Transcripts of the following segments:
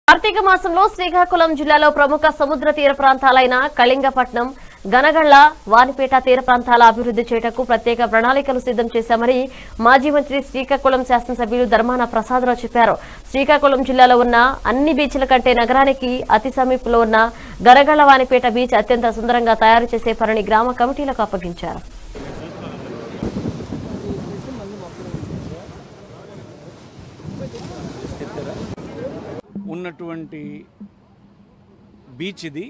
కార్తీక మాసంలో శ్రీకాకుళం జిల్లాలో ప్రముఖ సముద్ర తీర ప్రాంతాలైన కళింగపట్నం గనగళ్ల వానిపేట తీర ప్రాంతాల అభివృద్ధి చేయటకు ప్రత్యేక ప్రణాళికలు సిద్ధం చేశామని మాజీ మంత్రి శ్రీకాకుళం శాసనసభ్యులు ధర్మాన ప్రసాదరావు చెప్పారు శ్రీకాకుళం జిల్లాలో ఉన్న అన్ని బీచ్ల కంటే నగరానికి అతి సమీపంలో ఉన్న గనగళ్ల వానిపేట బీచ్ అత్యంత సుందరంగా తయారు చేసే పనిని గ్రామ కమిటీలకు అప్పగించారు ఉన్నటువంటి బీచ్ ఇది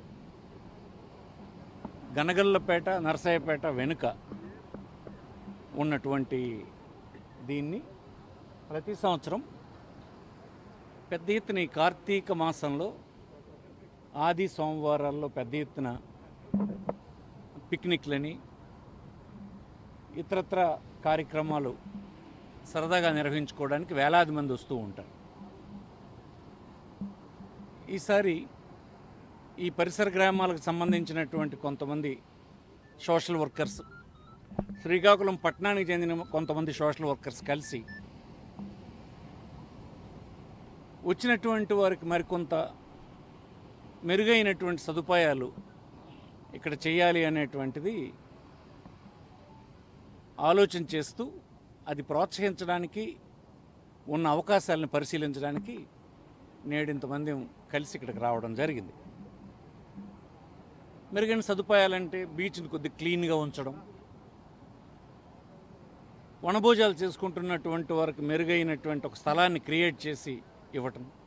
గనగల్లపేట నరసాయపేట వెనుక ఉన్నటువంటి దీన్ని ప్రతి సంవత్సరం పెద్ద ఎత్తున ఈ కార్తీక మాసంలో ఆది సోమవారాల్లో పెద్ద ఎత్తున పిక్నిక్లని ఇతరత్ర కార్యక్రమాలు సరదాగా నిర్వహించుకోవడానికి వేలాది మంది వస్తూ ఉంటారు ఈసారి ఈ పరిసర గ్రామాలకు సంబంధించినటువంటి కొంతమంది సోషల్ వర్కర్స్ శ్రీకాకుళం పట్టణానికి చెందిన కొంతమంది సోషల్ వర్కర్స్ కలిసి వచ్చినటువంటి వారికి మరికొంత మెరుగైనటువంటి సదుపాయాలు ఇక్కడ చేయాలి అనేటువంటిది ఆలోచన చేస్తూ అది ప్రోత్సహించడానికి ఉన్న అవకాశాలను పరిశీలించడానికి నేడింతమంది కలిసి ఇక్కడికి రావడం జరిగింది మెరుగైన సదుపాయాలంటే బీచ్ని కొద్ది క్లీన్గా ఉంచడం వనభోజాలు చేసుకుంటున్నటువంటి వారికి మెరుగైనటువంటి ఒక స్థలాన్ని క్రియేట్ చేసి ఇవ్వటం